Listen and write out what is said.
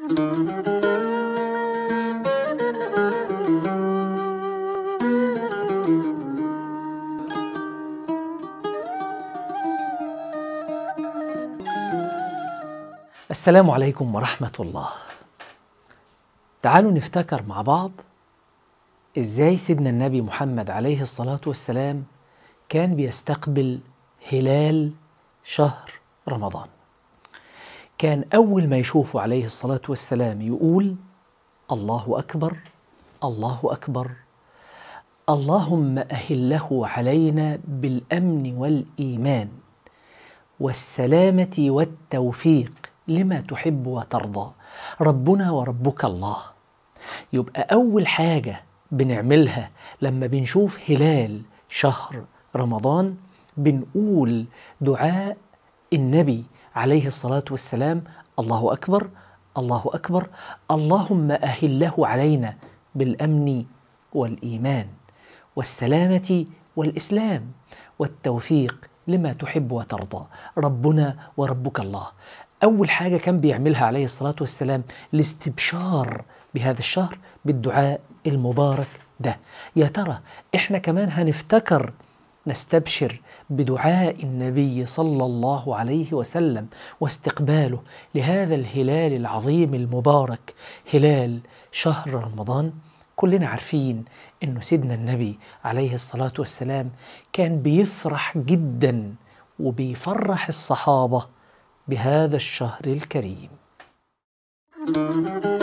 السلام عليكم ورحمة الله. تعالوا نفتكر مع بعض ازاي سيدنا النبي محمد عليه الصلاة والسلام كان بيستقبل هلال شهر رمضان. كان أول ما يشوفه عليه الصلاة والسلام يقول: الله أكبر الله أكبر اللهم أهله علينا بالأمن والإيمان والسلامة والتوفيق لما تحب وترضى ربنا وربك الله يبقى أول حاجة بنعملها لما بنشوف هلال شهر رمضان بنقول دعاء النبي عليه الصلاة والسلام الله أكبر الله أكبر اللهم أهله علينا بالأمن والإيمان والسلامة والإسلام والتوفيق لما تحب وترضى ربنا وربك الله أول حاجة كان بيعملها عليه الصلاة والسلام الاستبشار بهذا الشهر بالدعاء المبارك ده يا ترى إحنا كمان هنفتكر نستبشر بدعاء النبي صلى الله عليه وسلم واستقباله لهذا الهلال العظيم المبارك هلال شهر رمضان كلنا عارفين انه سيدنا النبي عليه الصلاه والسلام كان بيفرح جدا وبيفرح الصحابه بهذا الشهر الكريم